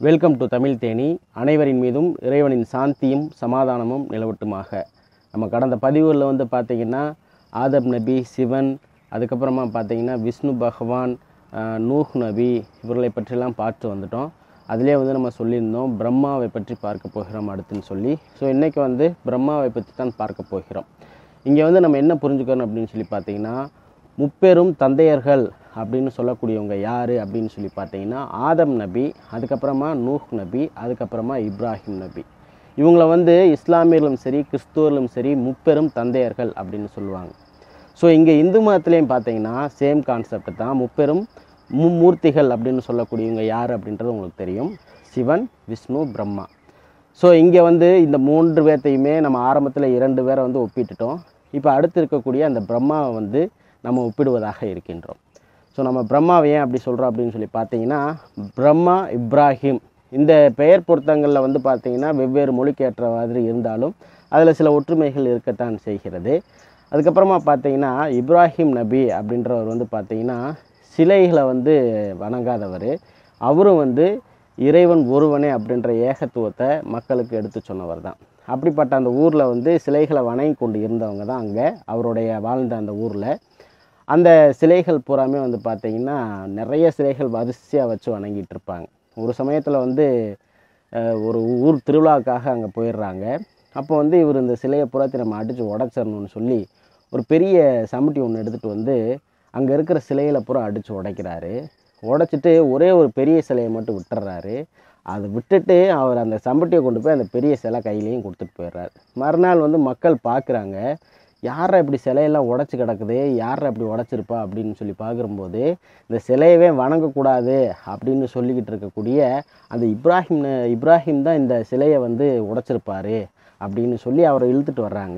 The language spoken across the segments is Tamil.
வெல்கம் டு தமிழ் தேனி அனைவரின் மீதும் இறைவனின் சாந்தியும் சமாதானமும் நிலவட்டுமாக நம்ம கடந்த பதிவுகளில் வந்து பார்த்திங்கன்னா ஆதம் நபி சிவன் அதுக்கப்புறமா பார்த்திங்கன்னா விஷ்ணு பகவான் ஆஹ், நூஹ் நபி இவர்களை பற்றிலாம் பார்த்து வந்துட்டோம் அதிலே வந்து நம்ம சொல்லியிருந்தோம் பிரம்மாவை பற்றி பார்க்க போகிறோம் அடுத்துன்னு சொல்லி ஸோ இன்றைக்கி வந்து பிரம்மாவை பற்றி தான் பார்க்க போகிறோம் இங்கே வந்து நம்ம என்ன புரிஞ்சுக்கணும் அப்படின்னு சொல்லி பார்த்தீங்கன்னா முப்பெரும் தந்தையர்கள் அப்படின்னு சொல்லக்கூடியவங்க யார் அப்படின்னு சொல்லி பார்த்தீங்கன்னா ஆதம் நபி அதுக்கப்புறமா நூஹ் நபி அதுக்கப்புறமா இப்ராஹிம் நபி இவங்கள வந்து இஸ்லாமியர்களும் சரி கிறிஸ்துவர்களும் சரி முப்பெரும் தந்தையர்கள் அப்படின்னு சொல்லுவாங்க ஸோ இங்கே இந்து மதத்துலேயும் பார்த்தீங்கன்னா சேம் கான்செப்ட் தான் முப்பெரும் மும்மூர்த்திகள் அப்படின்னு சொல்லக்கூடியவங்க யார் அப்படின்றது உங்களுக்கு தெரியும் சிவன் விஷ்ணு பிரம்மா ஸோ இங்கே வந்து இந்த மூன்று பேர்த்தையுமே நம்ம ஆரம்பத்தில் இரண்டு பேரை வந்து ஒப்பிட்டுட்டோம் இப்போ அடுத்து இருக்கக்கூடிய அந்த பிரம்மாவை வந்து நம்ம ஒப்பிடுவதாக இருக்கின்றோம் ஸோ நம்ம பிரம்மாவை ஏன் அப்படி சொல்கிறோம் அப்படின்னு சொல்லி பார்த்தீங்கன்னா பிரம்மா இப்ராஹிம் இந்த பெயர் பொருத்தங்களில் வந்து பார்த்தீங்கன்னா வெவ்வேறு மொழிக்கு ஏற்ற மாதிரி இருந்தாலும் அதில் சில ஒற்றுமைகள் இருக்கத்தான் செய்கிறது அதுக்கப்புறமா பார்த்தீங்கன்னா இப்ராஹிம் நபி அப்படின்றவர் வந்து பார்த்தீங்கன்னா சிலைகளை வந்து வணங்காதவர் அவரும் வந்து இறைவன் ஒருவனே அப்படின்ற ஏகத்துவத்தை மக்களுக்கு எடுத்து சொன்னவர் தான் அப்படிப்பட்ட அந்த ஊரில் வந்து சிலைகளை வணங்கி கொண்டு இருந்தவங்க தான் அங்கே அவருடைய வாழ்ந்த அந்த ஊரில் அந்த சிலைகள் பூராமே வந்து பார்த்திங்கன்னா நிறைய சிலைகள் வரிசையாக வச்சு வணங்கிட்டு இருப்பாங்க ஒரு சமயத்தில் வந்து அஹ், ஒரு ஊர் திருவிழாவுக்காக அங்கே போயிடுறாங்க அப்போ வந்து இவர் இந்த சிலையை பூராத்தி நம்ம அடித்து உடச்சிடணும்னு சொல்லி ஒரு பெரிய சமுட்டி ஒன்று எடுத்துகிட்டு வந்து அங்கே இருக்கிற சிலைகளை பூரா அடித்து உடைக்கிறாரு உடைச்சிட்டு ஒரே ஒரு பெரிய சிலையை மட்டும் விட்டுறாரு அதை விட்டுட்டு அவர் அந்த சம்பட்டியை கொண்டு போய் அந்த பெரிய சிலை கையிலையும் கொடுத்துட்டு போயிடுறாரு மறுநாள் வந்து மக்கள் பார்க்குறாங்க யாரை இப்படி சிலையெல்லாம் உடச்சி கிடக்குது யாரை அப்படி உடச்சிருப்பா அப்படின்னு சொல்லி பார்க்கும்போது இந்த சிலையவே வணங்கக்கூடாது அப்படின்னு சொல்லிக்கிட்டு இருக்கக்கூடிய அந்த இப்ராஹிம் இப்ராஹிம் தான் இந்த சிலையை வந்து உடைச்சிருப்பாரு அப்படின்னு சொல்லி அவரை இழுத்துட்டு வர்றாங்க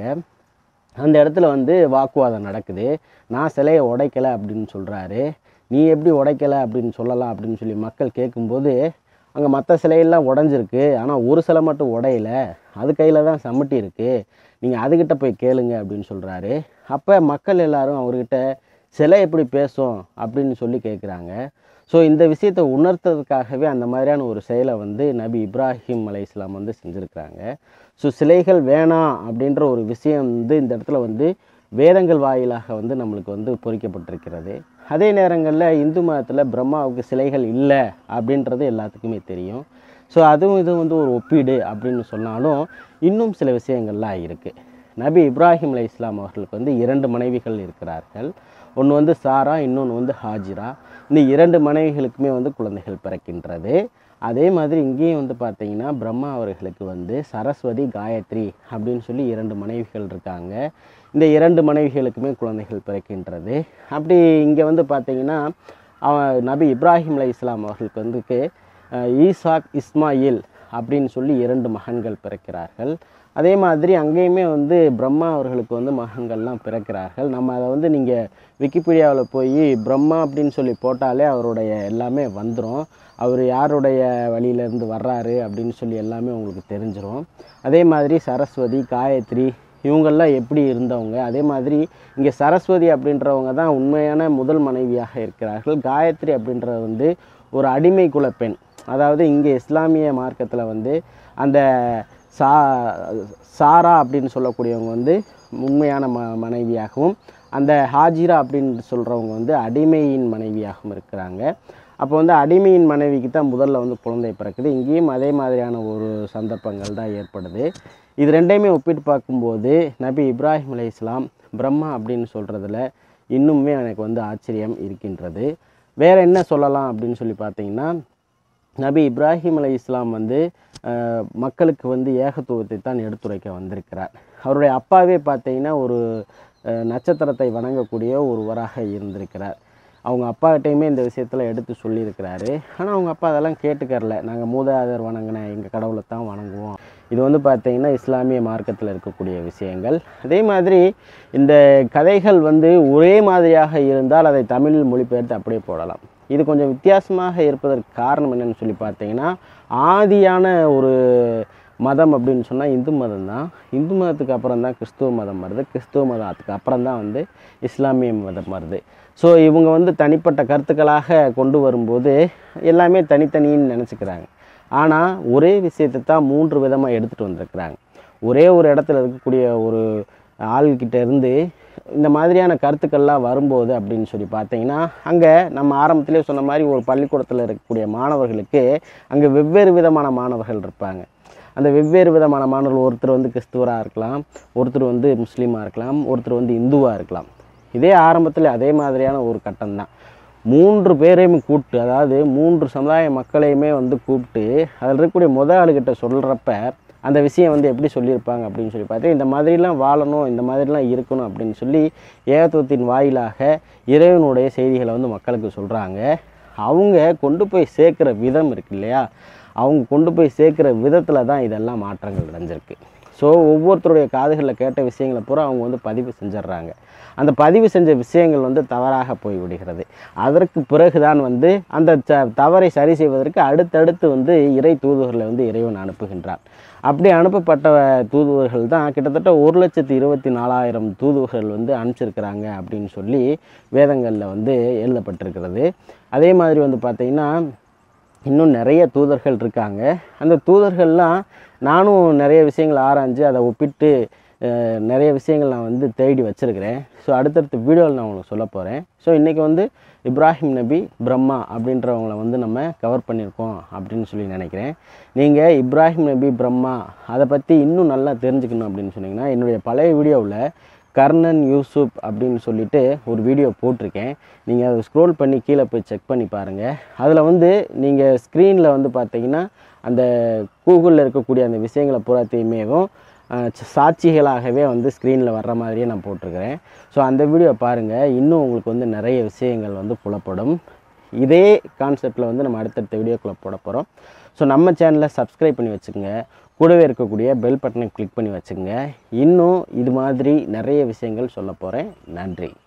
அந்த இடத்துல வந்து வாக்குவாதம் நடக்குது நான் சிலையை உடைக்கலை அப்படின்னு சொல்கிறாரு நீ எப்படி உடைக்கலை அப்படின்னு சொல்லலாம் அப்படின்னு சொல்லி மக்கள் கேட்கும்போது அங்கே மற்ற சிலையெல்லாம் உடஞ்சிருக்கு ஆனால் ஒரு சிலை மட்டும் உடையல அது கையில் தான் சம்மட்டி இருக்குது நீங்கள் அதுக்கிட்ட போய் கேளுங்க அப்படின்னு சொல்கிறாரு அப்போ மக்கள் எல்லாரும் அவர்கிட்ட சிலை எப்படி பேசும் அப்படின்னு சொல்லி கேட்குறாங்க ஸோ இந்த விஷயத்தை உணர்த்ததுக்காகவே அந்த மாதிரியான ஒரு செயலை வந்து நபி இப்ராஹிம் அலை இஸ்லாம் வந்து செஞ்சுருக்கிறாங்க ஸோ சிலைகள் வேணாம் அப்படின்ற ஒரு விஷயம் வந்து இந்த இடத்துல வந்து வேதங்கள் வாயிலாக வந்து நம்மளுக்கு வந்து பொறிக்கப்பட்டிருக்கிறது அதே நேரங்களில் இந்து மதத்தில் பிரம்மாவுக்கு சிலைகள் இல்லை அப்படின்றது எல்லாத்துக்குமே தெரியும் ஸோ அதுவும் இது வந்து ஒரு ஒப்பீடு அப்படின்னு சொன்னாலும் இன்னும் சில விஷயங்கள்லாம் இருக்குது நபி இப்ராஹிம் அலை இஸ்லாம் அவர்களுக்கு வந்து இரண்டு மனைவிகள் இருக்கிறார்கள் ஒன்று வந்து சாரா இன்னொன்று வந்து ஹாஜிரா இந்த இரண்டு மனைவிகளுக்குமே வந்து குழந்தைகள் பிறக்கின்றது அதே மாதிரி இங்கேயும் வந்து பார்த்தீங்கன்னா பிரம்மா அவர்களுக்கு வந்து சரஸ்வதி காயத்ரி அப்படின்னு சொல்லி இரண்டு மனைவிகள் இருக்காங்க இந்த இரண்டு மனைவிகளுக்குமே குழந்தைகள் பிறக்கின்றது அப்படி இங்கே வந்து பார்த்தீங்கன்னா அவன் நபி இப்ராஹிம் அலை இஸ்லாம் அவர்களுக்கு வந்துக்கு அஹ், ஈசாக் இஸ்மாயில் அப்படின்னு சொல்லி இரண்டு மகன்கள் பிறக்கிறார்கள் அதே மாதிரி அங்கேயுமே வந்து பிரம்மா அவர்களுக்கு வந்து மகன்கள்லாம் பிறக்கிறார்கள் நம்ம அதை வந்து நீங்கள் விக்கிபீடியாவில் போய் பிரம்மா அப்படின்னு சொல்லி போட்டாலே அவருடைய எல்லாமே வந்துடும் அவர் யாருடைய வழியிலேருந்து வர்றாரு அப்படின்னு சொல்லி எல்லாமே உங்களுக்கு தெரிஞ்சிரும் அதே மாதிரி சரஸ்வதி காயத்ரி இவங்கெல்லாம் எப்படி இருந்தவங்க அதே மாதிரி இங்கே சரஸ்வதி அப்படின்றவங்க தான் உண்மையான முதல் மனைவியாக இருக்கிறார்கள் காயத்ரி அப்படின்றது வந்து ஒரு அடிமை குல பெண் அதாவது இங்கே இஸ்லாமிய மார்க்கத்தில் வந்து அந்த சா சாரா அப்படின்னு சொல்லக்கூடியவங்க வந்து உண்மையான ம மனைவியாகவும் அந்த ஹாஜிரா அப்படின்னு சொல்கிறவங்க வந்து அடிமையின் மனைவியாகவும் இருக்கிறாங்க அப்போ வந்து அடிமையின் மனைவிக்கு தான் முதல்ல வந்து குழந்தை பிறக்குது இங்கேயும் அதே மாதிரியான ஒரு சந்தர்ப்பங்கள் தான் ஏற்படுது இது ரெண்டையுமே ஒப்பிட்டு பார்க்கும்போது நபி இப்ராஹிம் அலை இஸ்லாம் பிரம்மா அப்படின்னு சொல்கிறதுல இன்னுமே எனக்கு வந்து ஆச்சரியம் இருக்கின்றது வேறு என்ன சொல்லலாம் அப்படின்னு சொல்லி பார்த்தீங்கன்னா நபி இப்ராஹிம் அலை இஸ்லாம் வந்து அஹ், மக்களுக்கு வந்து ஏகத்துவத்தை தான் எடுத்துரைக்க வந்திருக்கிறார் அவருடைய அப்பாவே பார்த்தீங்கன்னா ஒரு அஹ், நட்சத்திரத்தை வணங்கக்கூடிய ஒருவராக இருந்திருக்கிறார் அவங்க அப்பாகிட்டையுமே இந்த விஷயத்தில் எடுத்து சொல்லியிருக்கிறாரு ஆனால் அவங்க அப்பா அதெல்லாம் கேட்டுக்கறல நாங்கள் மூதாதையர் வணங்கின எங்கள் கடவுளை தான் வணங்குவோம் இது வந்து பார்த்தீங்கன்னா இஸ்லாமிய மார்க்கத்தில் இருக்கக்கூடிய விஷயங்கள் அதே மாதிரி இந்த கதைகள் வந்து ஒரே மாதிரியாக இருந்தால் அதை தமிழில் மொழிபெயர்த்து அப்படியே போடலாம் இது கொஞ்சம் வித்தியாசமாக இருப்பதற்கு காரணம் என்னன்னு சொல்லி பார்த்தீங்கன்னா ஆதியான ஒரு மதம் அப்படின்னு சொன்னால் இந்து மதம் தான் இந்து மதத்துக்கு அப்புறம் தான் கிறிஸ்துவ மதம் வருது கிறிஸ்துவ மதத்துக்கு அப்புறம் தான் வந்து இஸ்லாமிய மதம் வருது ஸோ இவங்க வந்து தனிப்பட்ட கருத்துக்களாக கொண்டு வரும்போது எல்லாமே தனித்தனின்னு நினச்சிக்கிறாங்க ஆனால் ஒரே விஷயத்தை தான் மூன்று விதமாக எடுத்துகிட்டு வந்திருக்கிறாங்க ஒரே ஒரு இடத்துல இருக்கக்கூடிய ஒரு ஆள்கிட்ட இருந்து இந்த மாதிரியான கருத்துக்கள்லாம் வரும்போது அப்படின்னு சொல்லி பார்த்தீங்கன்னா அங்கே நம்ம ஆரம்பத்திலே சொன்ன மாதிரி ஒரு பள்ளிக்கூடத்தில் இருக்கக்கூடிய மாணவர்களுக்கு அங்கே வெவ்வேறு விதமான மாணவர்கள் இருப்பாங்க அந்த வெவ்வேறு விதமான மாணவர்கள் ஒருத்தர் வந்து கிறிஸ்துவராக இருக்கலாம் ஒருத்தர் வந்து முஸ்லீமாக இருக்கலாம் ஒருத்தர் வந்து இந்துவாக இருக்கலாம் இதே ஆரம்பத்தில் அதே மாதிரியான ஒரு கட்டம் தான் மூன்று பேரையும் கூப்பிட்டு அதாவது மூன்று சமுதாய மக்களையுமே வந்து கூப்பிட்டு அதில் இருக்கக்கூடிய முத ஆளுகிட்ட சொல்கிறப்ப அந்த விஷயம் வந்து எப்படி சொல்லியிருப்பாங்க அப்படின்னு சொல்லி பார்த்தா இந்த மாதிரிலாம் வாழணும் இந்த மாதிரிலாம் இருக்கணும் அப்படின்னு சொல்லி ஏகத்துவத்தின் வாயிலாக இறைவனுடைய செய்திகளை வந்து மக்களுக்கு சொல்கிறாங்க அவங்க கொண்டு போய் சேர்க்குற விதம் இருக்கு இல்லையா அவங்க கொண்டு போய் சேர்க்குற விதத்தில் தான் இதெல்லாம் மாற்றங்கள் அடைஞ்சிருக்கு ஸோ ஒவ்வொருத்தருடைய காதுகளில் கேட்ட விஷயங்களை பூரா அவங்க வந்து பதிவு செஞ்சிடுறாங்க அந்த பதிவு செஞ்ச விஷயங்கள் வந்து தவறாக போய் விடுகிறது அதற்கு பிறகுதான் வந்து அந்த த- தவறை சரி செய்வதற்கு அடுத்தடுத்து வந்து இறை தூதுவர்களை வந்து இறைவன் அனுப்புகின்றான் அப்படி அனுப்பப்பட்ட தூதுவர்கள் தான் கிட்டத்தட்ட ஒரு லட்சத்தி இருபத்தி நாலாயிரம் தூதுவர்கள் வந்து அனுப்பிச்சிருக்கிறாங்க அப்படின்னு சொல்லி வேதங்களில் வந்து எழுதப்பட்டிருக்கிறது அதே மாதிரி வந்து பார்த்திங்கன்னா இன்னும் நிறைய தூதர்கள் இருக்காங்க அந்த தூதர்கள்லாம் நானும் நிறைய விஷயங்கள் ஆராய்ஞ்சு அதை ஒப்பிட்டு அஹ், நிறைய விஷயங்கள் நான் வந்து தேடி வச்சுருக்கிறேன் ஸோ அடுத்தடுத்த வீடியோவில் நான் உங்களுக்கு சொல்ல போகிறேன் ஸோ இன்றைக்கி வந்து இப்ராஹிம் நபி பிரம்மா அப்படின்றவங்கள வந்து நம்ம கவர் பண்ணியிருக்கோம் அப்படின்னு சொல்லி நினைக்கிறேன் நீங்கள் இப்ராஹிம் நபி பிரம்மா அதை பற்றி இன்னும் நல்லா தெரிஞ்சுக்கணும் அப்படின்னு சொன்னீங்கன்னா என்னுடைய பழைய வீடியோவில் கர்ணன் யூசுப் அப்படின்னு சொல்லிட்டு ஒரு வீடியோ போட்டிருக்கேன் நீங்கள் அதை ஸ்க்ரோல் பண்ணி கீழே போய் செக் பண்ணி பாருங்கள் அதில் வந்து நீங்கள் ஸ்க்ரீனில் வந்து பார்த்தீங்கன்னா அந்த கூகுளில் இருக்கக்கூடிய அந்த விஷயங்களை பூராத்தையுமேவும் அஹ், ச- சாட்சிகளாகவே வந்து ஸ்க்ரீனில் வர்ற மாதிரியே நான் போட்டிருக்கிறேன் ஸோ அந்த வீடியோ பாருங்கள் இன்னும் உங்களுக்கு வந்து நிறைய விஷயங்கள் வந்து புலப்படும் இதே கான்செப்டில் வந்து நம்ம அடுத்தடுத்த வீடியோக்குள்ளே போட போகிறோம் ஸோ நம்ம சேனலை சப்ஸ்கிரைப் பண்ணி வச்சுக்கோங்க கூடவே இருக்கக்கூடிய பெல் பட்டனை கிளிக் பண்ணி வச்சுக்கோங்க இன்னும் இது மாதிரி நிறைய விஷயங்கள் சொல்ல போகிறேன் நன்றி